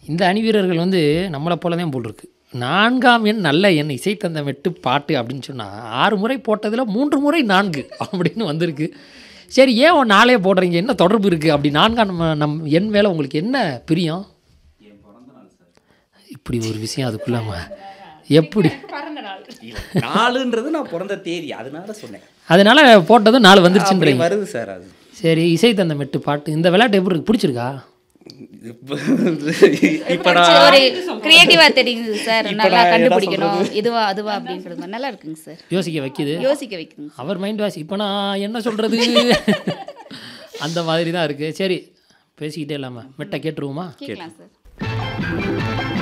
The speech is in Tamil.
இந்த அணி வீரர்கள் வந்து நம்மளை போல தான் போல் இருக்கு நான்காம் எண் நல்ல எண் இசை தந்த மெட்டு பாட்டு அப்படின்னு சொன்னால் ஆறு முறை போட்டதில் மூன்று முறை நான்கு அப்படின்னு வந்திருக்கு சரி ஏன் ஒரு நாளே போடுறீங்க என்ன தொடர்பு இருக்குது அப்படி நான்காம் நம்ம நம் எண் மேலே உங்களுக்கு என்ன பிரியம் இப்படி ஒரு விஷயம் அதுக்குள்ளாம எப்படி நாலுன்றது நான் பிறந்த தேதி அதனால சொன்னேன் அதனால போட்டதும் நாலு அப்படி வந்துருச்சுன்றீங்க வருது சார் அது சரி இசை தந்த மெட்டு பாட்டு இந்த விளையாட்டு எப்படி இருக்கு பிடிச்சிருக்கா இப்போ நான் ஒரு கிரியேட்டிவா தெரியுது சார் இப்ப நல்லா நான் என்ன கண்டுபிடிக்கணும் இதுவா அதுவா அப்படின்றது மாதிரி நல்லா இருக்குங்க சார் யோசிக்க வைக்குது யோசிக்க வைக்குங்க அவர் மைண்ட் வாஷ் இப்போ நான் என்ன சொல்கிறது அந்த மாதிரி தான் இருக்குது சரி பேசிக்கிட்டே இல்லாமல் மெட்டை கேட்டுருவோமா கேட்கலாம் சார்